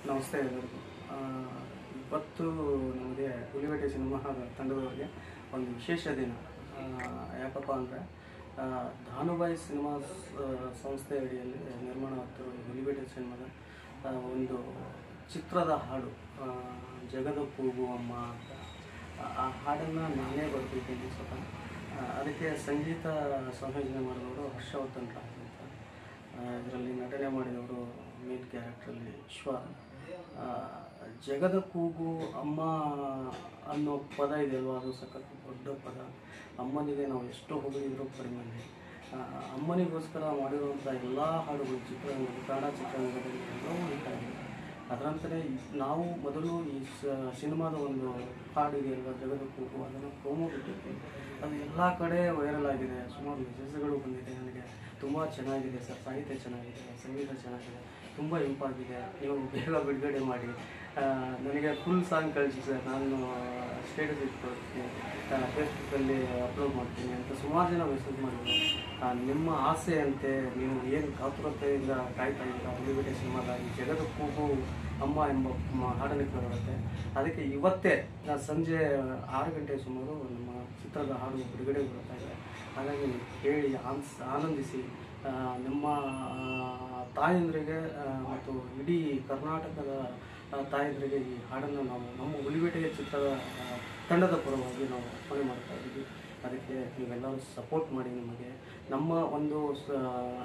ನಮಸ್ತೆ ಎಲ್ಲರಿಗೂ ಆ, ಇವತ್ತು ನಮಗೆ ಹುಲಿವೇಟೆ ಸಿನಿಮಾ ತಂಡದವರಿಗೆ ಒಂದು ವಿಶೇಷ ದಿನ ಆ, ಯಾಕಪ್ಪ ಅಂದರೆ ಧಾನುಬಾಯಿ ಸಿನಿಮಾ ಸಂಸ್ಥೆ ಅಡಿಯಲ್ಲಿ ನಿರ್ಮಾಣ ಆಗ್ತಿರೋ ಈ ಹುಲಿವೇಟೆ ಸಿನಿಮಾದ ಆ, ಒಂದು ಚಿತ್ರದ ಹಾಡು ಆ, ಜಗದ ಕೂಗು ಅಮ್ಮ ಅಂತ ಆ- ಆ ಹಾಡನ್ನು ನಾನೇ ಬರ್ತಿದ್ದೀನಿ ಸ್ವತಃ ಆ, ಅದಕ್ಕೆ ಸಂಗೀತ ಸಂಯೋಜನೆ ಮಾಡಿದವರು ಹರ್ಷವರ್ಧನ್ ರಾಜ್ ಅಂತ ಇದರಲ್ಲಿ ನಟನೆ ಮಾಡಿದವರು ಮೇನ್ ಕ್ಯಾರೆಕ್ಟ್ರಲ್ಲಿ ವಿಶ್ವ ಆ, ಜಗದ ಕೂಗು ಅಮ್ಮ ಅನ್ನೋ ಪದ ಇದೆಯಲ್ವ ಅದು ಸಖತ್ ದೊಡ್ಡ ಪದ ಅಮ್ಮನಿಗೆ ನಾವು ಎಷ್ಟು ಹೊಗಳಿದ್ರು ಕಡಿಮೆ ಆ, ಅಮ್ಮನಿಗೋಸ್ಕರ ಮಾಡಿರುವಂಥ ಎಲ್ಲ ಹಾಡುಗಳು ಚಿತ್ರರಂಗದಲ್ಲಿ ಕನ್ನಡ ಚಿತ್ರರಂಗದಲ್ಲಿ ಎಲ್ಲವೂ ಹಿಟ್ ಆಗಿದೆ ಅದರಂತೆಯೇ ನಾವು ಮೊದಲು ಈ ಸ ಸಿನಿಮಾದ ಒಂದು ಹಾಡಿಗೆ ಅಲ್ವಾ ಜಗದ ಕೂಗು ಅದನ್ನು ಪ್ರೋಮೋ ಬಿಟ್ಟಿದ್ವಿ ಅದು ಎಲ್ಲ ಕಡೆ ವೈರಲ್ ಆಗಿದೆ ಸುಮಾರು ಮೆಸೇಜ್ಗಳು ಬಂದಿದೆ ನನಗೆ ತುಂಬ ಚೆನ್ನಾಗಿದೆ ಸರ್ ಸಾಹಿತ್ಯ ಚೆನ್ನಾಗಿದೆ ಸಂಗೀತ ಚೆನ್ನಾಗಿದೆ ತುಂಬ ಇಂಪಾಗಿದೆ ನೀವು ಬೇಗ ಬಿಡುಗಡೆ ಮಾಡಿ ಆ, ನನಗೆ ಫುಲ್ ಸಾಂಗ್ ಕಳಿಸಿ ಸರ್ ನಾನು ಸ್ಟೇಟಸ್ ಇಟ್ಕೊಳ್ತೀನಿ ಫೇಸ್ಬುಕ್ಕಲ್ಲಿ ಅಪ್ಲೋಡ್ ಮಾಡ್ತೀನಿ ಅಂತ ಸುಮಾರು ಜನ ಮೆಸೇಜ್ ಮಾಡಿದ್ರು ಆ, ನಿಮ್ಮ ಆಸೆ ಅಂತೆ ನೀವು ಏನು ಕಾತುರತೆಯಿಂದ ಕಾಯ್ತಾ ಇದ್ದೀರಾ ಹುಲಿಬೇಟೆ ಸಿನಿಮಾದ ಈ ಜಗದ ಕೂಗು ಅಮ್ಮ ಎಂಬ ಮ- ಹಾಡನ್ನು ಕೇಳಿರುತ್ತೆ ಅದಕ್ಕೆ ಇವತ್ತೇ ಆ, ಸಂಜೆ ಆರು ಗಂಟೆ ಸುಮಾರು ನಮ್ಮ ಚಿತ್ರದ ಹಾಡು ಬಿಡುಗಡೆ ಬರ್ತಾ ಇದೆ ಹಾಗಾಗಿ ನೀವು ಕೇಳಿ ಆನ್ಸ್ ಆನಂದಿಸಿ ಆ, ನಿಮ್ಮ ಆ, ತಾಯಂದ್ರಿಗೆ ಆ, ಮತ್ತು ಇಡೀ ಕರ್ನಾಟಕದ ಆ, ತಾಯಂದ್ರಿಗೆ ಈ ಹಾಡನ್ನು ನಾವು ನಮ್ಮ ಹುಲಿಬೇಟೆಯ ಚಿತ್ರದ ಆ, ತಂಡದ ಪರವಾಗಿ ನಾವು ಅರ್ಪಣೆ ಮಾಡ್ತಾ ಇದ್ದೀವಿ ಅದಕ್ಕೆ ನೀವೆಲ್ಲರೂ ಸಪೋರ್ಟ್ ಮಾಡಿ ನಮಗೆ ನಮ್ಮ ಒಂದು ಸ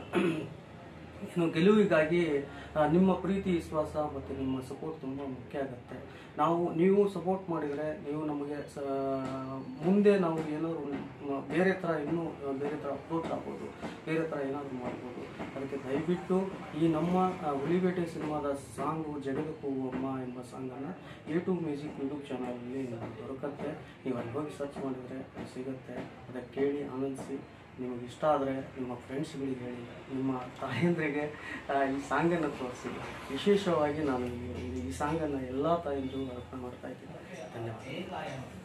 ಏನು ಗೆಲುವಿಗಾಗಿ ಆ, ನಿಮ್ಮ ಪ್ರೀತಿ ವಿಶ್ವಾಸ ಮತ್ತು ನಿಮ್ಮ ಸಪೋರ್ಟ್ ತುಂಬ ಮುಖ್ಯ ಆಗುತ್ತೆ ನಾವು ನೀವು ಸಪೋರ್ಟ್ ಮಾಡಿದರೆ ನೀವು ನಮಗೆ ಸ ಮುಂದೆ ನಾವು ಏನಾದರೂ ಮ- ಬೇರೆ ಥರ ಇನ್ನೂ ಆ, ಬೇರೆ ಥರ ಅಪ್ರೋಚ್ ಆಗ್ಬೋದು ಬೇರೆ ಥರ ಏನಾದರೂ ಮಾಡ್ಬೋದು ಅದಕ್ಕೆ ದಯವಿಟ್ಟು ಈ ನಮ್ಮ ಆ, ಹುಲಿಬೇಟೆ ಸಿನಿಮಾದ ಸಾಂಗು ಜಗದ ಅಮ್ಮ ಎಂಬ ಸಾಂಗನ್ನು ಎ ಟು ಮ್ಯೂಸಿಕ್ ಯೂಟ್ಯೂಬ್ ಚಾನಲಲ್ಲಿ ದೊರಕತ್ತೆ ನೀವು ಅಲ್ಲಿ ಹೋಗಿ ಸರ್ಚ್ ಮಾಡಿದರೆ ಅದು ಸಿಗುತ್ತೆ ಅದಕ್ಕೆ ಕೇಳಿ ಆನಂದಿಸಿ ನಿಮಗೆ ಇಷ್ಟ ಆದರೆ ನಿಮ್ಮ ಫ್ರೆಂಡ್ಸ್ಗಳಿಗೆ ಹೇಳಿ ನಿಮ್ಮ ತಾಯಂದ್ರಿಗೆ ಆ, ಈ ಸಾಂಗನ್ನು ತೋರಿಸಿ ವಿಶೇಷವಾಗಿ ನಾನು ಈ- ಈ ಸಾಂಗನ್ನು ಎಲ್ಲ ತಾಯಂದಿರು ಅರ್ಪಣೆ ಮಾಡ್ತಾ ಇದ್ದೀನಿ ಧನ್ಯವಾದ